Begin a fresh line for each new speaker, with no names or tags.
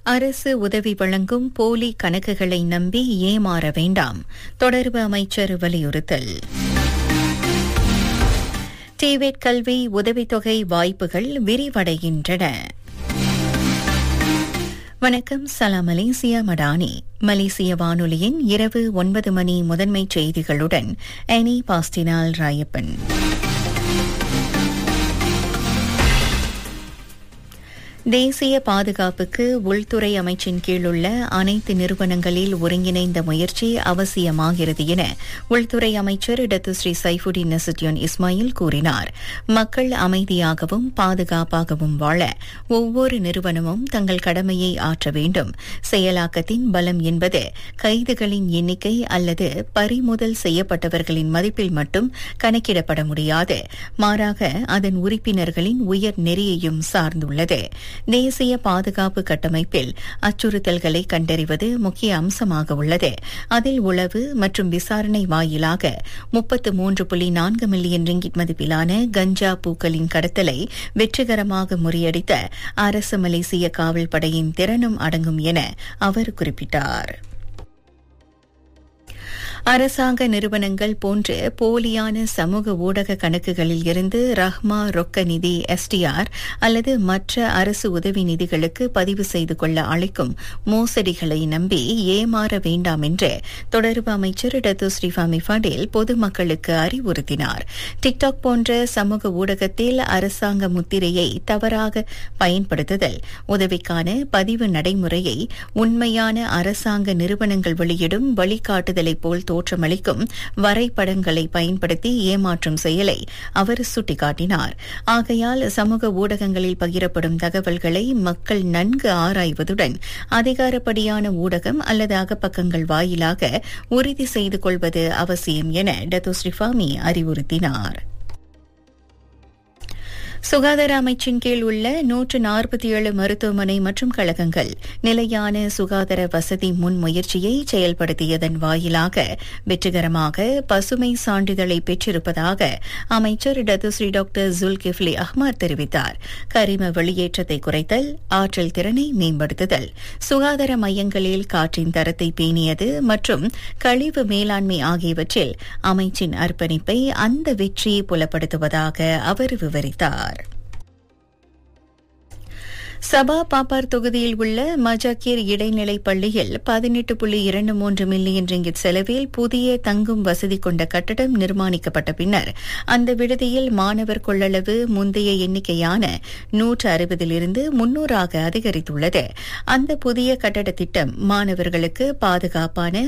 அரசு உதவி வழங்கும் போலி கணக்குகளை நம்பி ஏமாற வேண்டாம் தொடர்பு அமைச்சர் வலியுறுத்தல் டிவேட் கல்வி உதவித்தொகை வாய்ப்புகள் விரிவடைகின்றன வணக்கம் சலாம் மலேசியா மடானி மலேசிய வானொலியின் இரவு ஒன்பது மணி முதன்மை செய்திகளுடன் எனி பாஸ்டினால் ராயப்பன் தேசிய பாதுகாப்புக்கு உள்துறை அமைச்சின் கீழுள்ள அனைத்து நிறுவனங்களில் ஒருங்கிணைந்த முயற்சி அவசியமாகிறது என உள்துறை அமைச்சர் Datuk Seri Saifuddin Nasution Ismail கூறினார் மக்கள் அமைதியாகவும் பாதுகாப்பாகவும் வாழ ஒவ்வொரு நிறுவனமும் தங்கள் கடமையை ஆற்ற வேண்டும் செயலாக்கத்தின் பலம் என்பது கைதுகளின் எண்ணிக்கை அல்லது பறிமுதல் செய்யப்பட்டவர்களின் மதிப்பில் மட்டும் கணக்கிடப்பட முடியாது மாறாக அதன் உறுப்பினர்களின் உயர் நெறியையும் சார்ந்துள்ளது தேசிய பாதுகாப்பு கட்டமைப்பில் அச்சுறுத்தல்களை கண்டறிவது முக்கிய அம்சமாக உள்ளது அதில் உளவு மற்றும் விசாரணை வாயிலாக முப்பத்து மூன்று புள்ளி நான்கு மில்லியன் ரிங்கிட் மதிப்பிலான கஞ்சா பூக்களின் கடத்தலை வெற்றிகரமாக முறியடித்த அரசு மலேசிய காவல் படையின் திறனும் அடங்கும் என அவர் குறிப்பிட்டார் அரசாங்க நிறுவனங்கள் போன்ற போலியான சமூக ஊடக கணக்குகளில் இருந்து ரஹ்மா ரொக்க நிதி எஸ்டிஆர் அல்லது மற்ற அரசு உதவி நிதிகளுக்கு பதிவு செய்து கொள்ள அழைக்கும் மோசடிகளை நம்பி ஏமாற வேண்டாம் என்று தொடர்பு அமைச்சர் டத்து ஸ்ரீஃபாமி ஃபடேல் பொதுமக்களுக்கு அறிவுறுத்தினார் டிக்டாக் போன்ற சமூக ஊடகத்தில் அரசாங்க முத்திரையை தவறாக பயன்படுத்துதல் உதவிக்கான பதிவு நடைமுறையை உண்மையான அரசாங்க நிறுவனங்கள் வெளியிடும் வழிகாட்டுதலை போல் தோற்றமளிக்கும் வரைபடங்களை பயன்படுத்தி ஏமாற்றும் செயலை அவர் சுட்டிக்காட்டினார் ஆகையால் சமூக ஊடகங்களில் பகிரப்படும் தகவல்களை மக்கள் நன்கு ஆராய்வதுடன் அதிகாரப்படியான ஊடகம் அல்லது அகப்பக்கங்கள் வாயிலாக உறுதி செய்து கொள்வது அவசியம் என டத்தோ ஸ்ரீஃபாமி அறிவுறுத்தினார் சுகாதார அமைச்சின் கீழ் உள்ள நூற்று நாற்பத்தி ஏழு மருத்துவமனை மற்றும் கழகங்கள் நிலையான சுகாதார வசதி முன்முயற்சியை செயல்படுத்தியதன் வாயிலாக வெற்றிகரமாக பசுமை சான்றிதழை பெற்றிருப்பதாக அமைச்சர் டத்துஸ்ரீ டாக்டர் ஜுல்கிஃப்லி அஹ்மத் தெரிவித்தார் கரிம வெளியேற்றத்தை குறைத்தல் ஆற்றல் திறனை மேம்படுத்துதல் சுகாதார மையங்களில் காற்றின் தரத்தை பேணியது மற்றும் கழிவு மேலாண்மை ஆகியவற்றில் அமைச்சின் அர்ப்பணிப்பை அந்த வெற்றியை புலப்படுத்துவதாக அவர் விவரித்தார் சபா பாப்பார் தொகுதியில் உள்ள மஜாக்கீர் இடைநிலை பள்ளியில் பதினெட்டு புள்ளி இரண்டு மூன்று மில்லியன் ரிங்கிட் செலவில் புதிய தங்கும் வசதி கொண்ட கட்டடம் நிர்மாணிக்கப்பட்ட பின்னர் அந்த விடுதியில் மாணவர் கொள்ளளவு முந்தைய எண்ணிக்கையான நூற்று அறுபதிலிருந்து முன்னூறாக அதிகரித்துள்ளது அந்த புதிய கட்டட திட்டம் மாணவர்களுக்கு பாதுகாப்பான